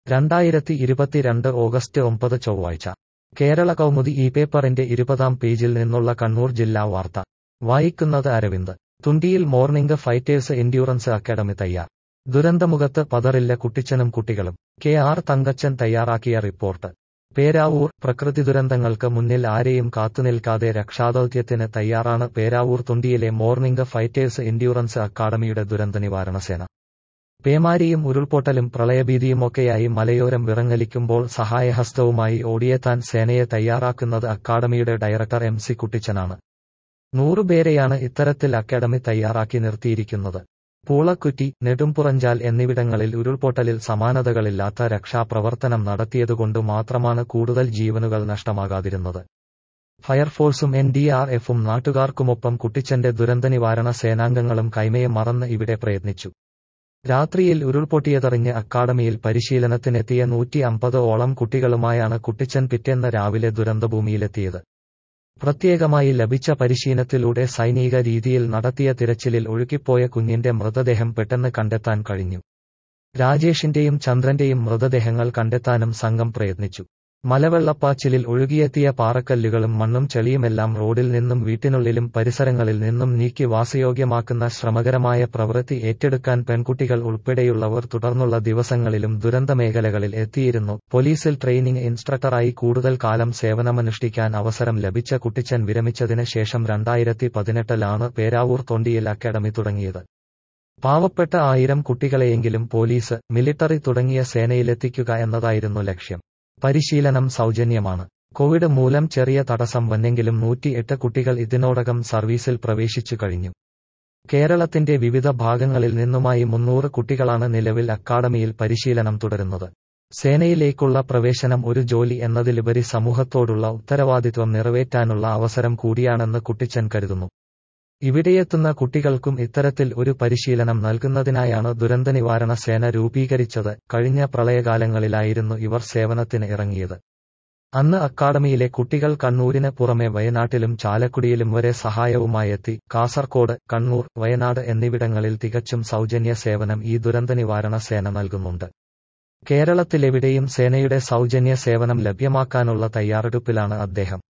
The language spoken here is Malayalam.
രണ്ടായിരത്തി ഇരുപത്തിരണ്ട് ഓഗസ്റ്റ് ഒമ്പത് ചൊവ്വാഴ്ച കേരള കൗമുദി ഈ പേപ്പറിന്റെ ഇരുപതാം പേജിൽ നിന്നുള്ള കണ്ണൂർ ജില്ലാ വാർത്ത വായിക്കുന്നത് Aravind Thundiyil morning fighters endurance academy തയ്യാർ ദുരന്തമുഖത്ത് പതറില്ല കുട്ടിച്ചനും കുട്ടികളും കെ ആർ തങ്കച്ചൻ തയ്യാറാക്കിയ റിപ്പോർട്ട് പേരാവൂർ പ്രകൃതി ദുരന്തങ്ങൾക്ക് മുന്നിൽ ആരെയും കാത്തുനിൽക്കാതെ രക്ഷാദൌത്യത്തിന് തയ്യാറാണ് പേരാവൂർ തുണ്ടിയിലെ മോർണിംഗ് ഫൈറ്റേഴ്സ് എൻഡ്യൂറൻസ് അക്കാദമിയുടെ ദുരന്ത നിവാരണ സേന പേമാരിയും ഉരുൾപൊട്ടലും പ്രളയഭീതിയുമൊക്കെയായി മലയോരം വിറങ്ങലിക്കുമ്പോൾ സഹായഹസ്തവുമായി ഓടിയെത്താൻ സേനയെ തയ്യാറാക്കുന്നത് അക്കാദമിയുടെ ഡയറക്ടർ എം സി കുട്ടിച്ചനാണ് നൂറുപേരെയാണ് ഇത്തരത്തിൽ അക്കാദമി തയ്യാറാക്കി നിർത്തിയിരിക്കുന്നത് പൂളക്കുറ്റി നെടുംപുറഞ്ചാൽ എന്നിവിടങ്ങളിൽ ഉരുൾപൊട്ടലിൽ സമാനതകളില്ലാത്ത രക്ഷാപ്രവർത്തനം നടത്തിയതുകൊണ്ട് മാത്രമാണ് കൂടുതൽ ജീവനുകൾ നഷ്ടമാകാതിരുന്നത് ഫയർഫോഴ്സും എൻ ഡി ആർ എഫും നാട്ടുകാർക്കുമൊപ്പം കുട്ടിച്ചന്റെ ദുരന്തനിവാരണ സേനാംഗങ്ങളും കൈമയെ മറന്ന് ഇവിടെ പ്രയത്നിച്ചു രാത്രിയിൽ ഉരുൾപൊട്ടിയതറിഞ്ഞ് അക്കാദമിയിൽ പരിശീലനത്തിനെത്തിയ നൂറ്റി അമ്പത് ഓളം കുട്ടികളുമായാണ് കുട്ടിച്ചൻ പിറ്റേന്ന് രാവിലെ ദുരന്തഭൂമിയിലെത്തിയത് പ്രത്യേകമായി ലഭിച്ച പരിശീലനത്തിലൂടെ സൈനിക രീതിയിൽ നടത്തിയ തിരച്ചിലിൽ ഒഴുകിപ്പോയ കുഞ്ഞിന്റെ മൃതദേഹം പെട്ടെന്ന് കണ്ടെത്താൻ കഴിഞ്ഞു രാജേഷിന്റെയും ചന്ദ്രന്റെയും മൃതദേഹങ്ങൾ കണ്ടെത്താനും സംഘം പ്രയത്നിച്ചു മലവെള്ളപ്പാച്ചിലിൽ ഒഴുകിയെത്തിയ പാറക്കല്ലുകളും മണ്ണും ചെളിയുമെല്ലാം റോഡിൽ നിന്നും വീട്ടിനുള്ളിലും പരിസരങ്ങളിൽ നിന്നും നീക്കി വാസയോഗ്യമാക്കുന്ന ശ്രമകരമായ പ്രവൃത്തി ഏറ്റെടുക്കാൻ പെൺകുട്ടികൾ ഉൾപ്പെടെയുള്ളവർ തുടർന്നുള്ള ദിവസങ്ങളിലും ദുരന്തമേഖലകളിൽ എത്തിയിരുന്നു പോലീസിൽ ട്രെയിനിംഗ് ഇൻസ്ട്രക്ടറായി കൂടുതൽ കാലം സേവനമനുഷ്ഠിക്കാൻ അവസരം ലഭിച്ച കുട്ടിച്ചൻ വിരമിച്ചതിന് ശേഷം രണ്ടായിരത്തി പതിനെട്ടിലാണ് പേരാവൂർ തൊണ്ടിയിൽ അക്കാദമി തുടങ്ങിയത് പാവപ്പെട്ട ആയിരം കുട്ടികളെയെങ്കിലും പോലീസ് മിലിട്ടറി തുടങ്ങിയ സേനയിലെത്തിക്കുക എന്നതായിരുന്നു ലക്ഷ്യം പരിശീലനം സൗജന്യമാണ് കോവിഡ് മൂലം ചെറിയ തടസ്സം വന്നെങ്കിലും നൂറ്റിയെട്ട് കുട്ടികൾ ഇതിനോടകം സർവീസിൽ പ്രവേശിച്ചു കഴിഞ്ഞു കേരളത്തിന്റെ വിവിധ ഭാഗങ്ങളിൽ നിന്നുമായി മുന്നൂറ് കുട്ടികളാണ് നിലവിൽ അക്കാദമിയിൽ പരിശീലനം തുടരുന്നത് സേനയിലേക്കുള്ള പ്രവേശനം ഒരു ജോലി എന്നതിലുപരി സമൂഹത്തോടുള്ള ഉത്തരവാദിത്വം നിറവേറ്റാനുള്ള അവസരം കൂടിയാണെന്ന് കുട്ടിച്ചൻ കരുതുന്നു ഇവിടെയെത്തുന്ന കുട്ടികൾക്കും ഇത്തരത്തിൽ ഒരു പരിശീലനം നൽകുന്നതിനായാണ് ദുരന്തനിവാരണ സേന രൂപീകരിച്ചത് കഴിഞ്ഞ പ്രളയകാലങ്ങളിലായിരുന്നു ഇവർ സേവനത്തിന് ഇറങ്ങിയത് അന്ന് അക്കാദമിയിലെ കുട്ടികൾ കണ്ണൂരിന് പുറമെ വയനാട്ടിലും ചാലക്കുടിയിലും വരെ സഹായവുമായെത്തി കാസർകോട് കണ്ണൂർ വയനാട് എന്നിവിടങ്ങളിൽ തികച്ചും സൗജന്യ സേവനം ഈ ദുരന്തനിവാരണ സേന നൽകുന്നുണ്ട് കേരളത്തിലെവിടെയും സേനയുടെ സൗജന്യ സേവനം ലഭ്യമാക്കാനുള്ള തയ്യാറെടുപ്പിലാണ് അദ്ദേഹം